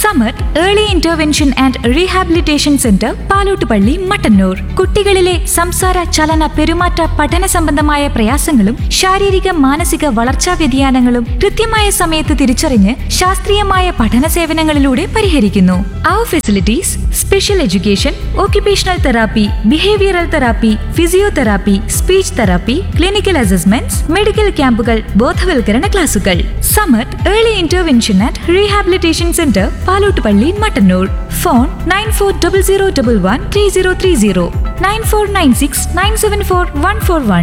സമത് early intervention and rehabilitation centre Palottupalli Mattannur കുട്ടികളിലെ സംസാര ചലന പെരുമാറ്റ പഠന സംബന്ധമായ പ്രയാസങ്ങളും ശാരീരിക മാനസിക വളർച്ചാ വ്യതിയാനങ്ങളും കൃത്യമായ സമയത്ത് തിരിച്ചറിഞ്ഞ് ശാസ്ത്രീയമായ പഠന സേവനങ്ങളിലൂടെ പരിഹരിക്കുന്നു അവർ facilities special education occupational therapy behavioural therapy physiotherapy speech therapy clinical assessments medical ക്യാമ്പുകൾ ബോധവൽക്കരണ ക്ലാസുകൾ Samath early intervention and rehabilitation centre Palottupalli Mattannur phone nine four double zero double one three zero three zero nine four nine six nine seven four one four one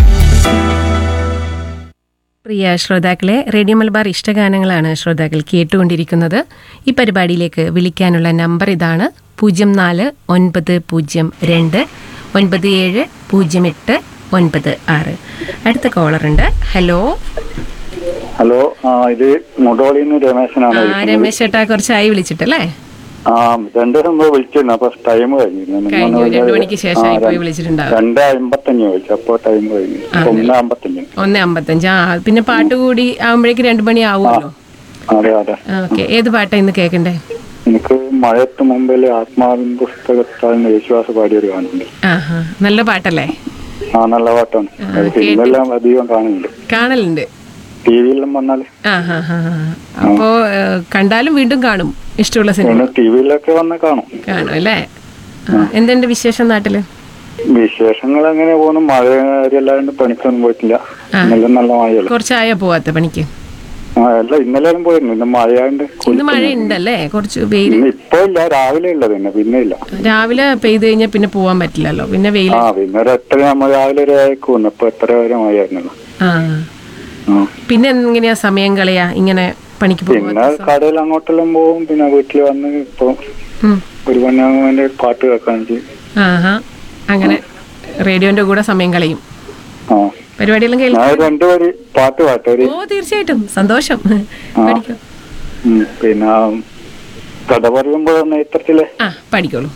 പ്രിയ ശ്രോതാക്കളെ radio Malabar ഇഷ്ടഗാനങ്ങളാണ് ശ്രോതാക്കൾ കേട്ടുകൊണ്ടിരിക്കുന്നത് ഈ പരിപാടിയിലേക്ക് വിളിക്കാനുള്ള നമ്പർ ഇതാണ് പൂജ്യം നാല് ഒൻപത് പൂജ്യം രണ്ട് ഒൻപത് ഏഴ് പൂജ്യം എട്ട് ഒൻപത് ആറ് അടുത്ത കോളറുണ്ട് ഹലോ ഹലോ ആ ഇത് മുടോളിന്ന് രമേശനാണ് ആ വിളിക്കുന്നത്. രമേശ് ചേട്ടാ കുറച്ചായി വിളിച്ചിട്ടല്ലേ ആ രണ്ടു ദിവസം മുമ്പ് വിളിച്ചിരുന്നു അപ്പൊ ടൈം കഴിഞ്ഞു കഴിഞ്ഞു രണ്ടു മണിക്ക് ശേഷമായി പോയി വിളിച്ചിട്ടുണ്ടാവും രണ്ട് അമ്പത്തഞ്ച് വിളിച്ചു അപ്പൊ ടൈം കഴിഞ്ഞു ഒന്ന് അമ്പത്തഞ്ച് ഒന്ന് അമ്പത്തഞ്ച് ആ പിന്നെ പാട്ട് കൂടി ആകുമ്പോഴേക്ക് രണ്ടു മണി ആവുമല്ലോ അതെ അതെ ഓക്കെ ഏത് പാട്ടാ ഇന്ന് കേൾക്കണ്ടേ എനിക്ക് മഴയത്ത് മുമ്പിൽ ആത്മാവിൻ പുസ്തകത്താൽ യേശുവാസ് പാടിയൊരു ഗാനുണ്ട് ആഹാ നല്ല പാട്ടല്ലേ ആ നല്ല പാട്ടാണ് അത് സിനിമയെല്ലാം അധികം കാണുന്നുണ്ട് കാണലുണ്ട് ടി വിയിലും വന്നാല് ആ ഹാ ഹാ ഹാ. അപ്പോ ഏഹ്, കണ്ടാലും വീണ്ടും കാണും ഇഷ്ടമുള്ള സിനിമ പിന്നെ ടി വിയിലൊക്കെ വന്ന് കാണും കാണും അല്ലേ ആ, എന്തുണ്ട് വിശേഷം നാട്ടില് വിശേഷങ്ങൾ എങ്ങനെ പോകുന്നു മഴ കാര്യമല്ലാണ്ട് പണിക്കൊന്നും പോയിട്ടില്ല ഇന്നലെ നല്ല മഴയല്ല കുറച്ചായോ പോവാത്ത പണിക്ക് ആ അല്ല ഇന്നലെ പോയിരുന്നു ഇന്ന് മഴയാണ്ട് ഇന്ന് മഴ ഉണ്ടല്ലേ കുറച്ച് വെയിൽ ഇന്ന് ഇപ്പൊ ഇല്ല രാവിലെ ഉള്ളത് പിന്നെ പിന്നെ ഇല്ല രാവിലെ പെയ്ത് കഴിഞ്ഞാൽ പിന്നെ പോവാൻ പറ്റില്ലല്ലോ പിന്നെ വെയിൽ ആ പിന്നെ ഒരു എട്ടര നമ്മൾ രാവിലെ ഒരു ആയിക്ക് വന്നു ഇപ്പൊ എത്ര വരെ മഴയായിരുന്നല്ലോ ആ ആ. പിന്നെ എങ്ങനെയാ സമയം കളയാ ഇങ്ങനെ പണിക്ക് പോവാ പിന്നെ കടയിൽ അങ്ങോട്ടെല്ലാം പോകും പിന്നെ വീട്ടിൽ വന്ന് ഇപ്പൊ ഉം. ഒരു പന്നാകുമ്പോൾ പാട്ട് കേൾക്കാൻ ചെയ്യും ആഹാ അങ്ങനെ റേഡിയോന്റെ കൂടെ സമയം കളയും ആ പരിപാടിയെല്ലാം കേൾക്കും ഞാൻ രണ്ടു വരി പാട്ട് പാട്ട് ഒരു ഓ തീർച്ചയായിട്ടും സന്തോഷം പഠിക്കും ഉം, പിന്നെ കഥ പറയുമ്പോൾ നേത്രത്തിലെ ആ പഠിക്കോളൂ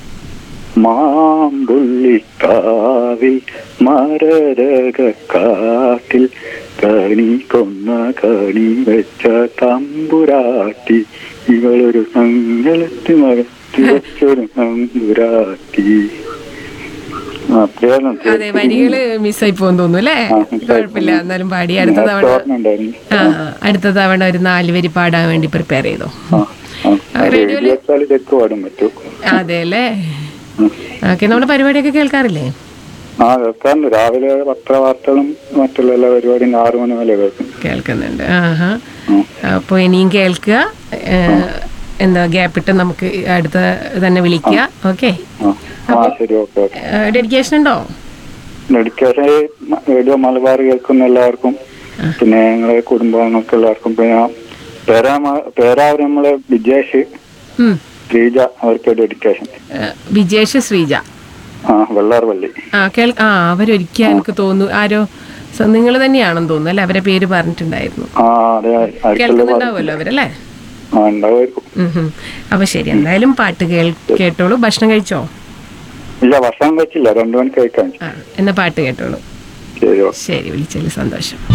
മാമ്പുള്ളിക്കാവിൽ മരരകാട്ടിൽ കണി കൊന്ന കണി വെച്ച തമ്പുരാട്ടി ഇവളൊരു സങ്കലത്ത് മകത്തി വെച്ചൊരു തമ്പുരാട്ടി ആ, അത്രയാണ് അതെ വരികള് മിസ്സായി പോകുന്നു തോന്നുന്നു അല്ലേ കുഴപ്പമില്ല എന്നാലും പാടി അടുത്ത തവണ ഓർമ്മയുണ്ടായിരുന്നു ആ അടുത്ത തവണ ഒരു നാല് വരി പാടാൻ വേണ്ടി പ്രിപ്പയർ ചെയ്തോ ആ ആ റേഡിയോ വെച്ചാൽ ഇതൊക്കെ പാടും പറ്റൂ അതെ അല്ലേ ഓക്കെ നമ്മുടെ പരിപാടിയൊക്കെ കേൾക്കാറില്ലേ ആ കേൾക്കാറുണ്ട് രാവിലെ പത്ര വാർത്തകളും മറ്റുള്ള എല്ലാ പരിപാടിയും ആറു മണി വരെ കേൾക്കും കേൾക്കുന്നുണ്ട് ആഹാ ഉം. അപ്പോൾ ഇനിയും കേൾക്കുക ഏഹ്, എന്താ ഗ്യാപ്പിട്ട് നമുക്ക് അടുത്ത തന്നെ വിളിക്കുക ഓക്കെ ആ ആ ശരി ഓക്കെ ഓക്കെ ഡെഡിക്കേഷൻ ഉണ്ടോ ഡെഡിക്കേഷൻ റേഡിയോ മലബാർ കേൾക്കുന്ന എല്ലാവർക്കും പിന്നെ ഞങ്ങളെ കുടുംബാംഗങ്ങൾക്ക് എല്ലാവർക്കും പിന്നെ പേരാ പേരാവർ നമ്മളെ വിജേഷ് ഉം. ശ്രീജ അവർക്ക് ഡെഡിക്കേഷൻ ഏഹ്, വിജേഷ് ശ്രീജ ആ വെള്ളാർവള്ളി ആ കേൾ ആ അവരൊരിക്കൽ എനിക്ക് തോന്നുന്നു ആരോ നിങ്ങൾ തന്നെയാണെന്ന് തോന്നുന്നു അല്ലേ അവരെ പേര് പറഞ്ഞിട്ടുണ്ടായിരുന്നു ആ അതെ ആർക്കെല്ലാം കേൾക്കുന്നുണ്ടാവുമല്ലോ അവരല്ലേ ആ ഉണ്ടാവുമായിരിക്കും ഉം ഹും. അപ്പൊ ശരി എന്തായാലും പാട്ട് കേൾ കേട്ടോളൂ ഭക്ഷണം കഴിച്ചോ ഇല്ല ഭക്ഷണം കഴിച്ചില്ല രണ്ടു മണിക്ക് കഴിക്കാൻ ആ എന്നാ പാട്ട് കേട്ടോളൂ ശരി ഓക്കെ ശരി വിളിച്ചതിൽ സന്തോഷം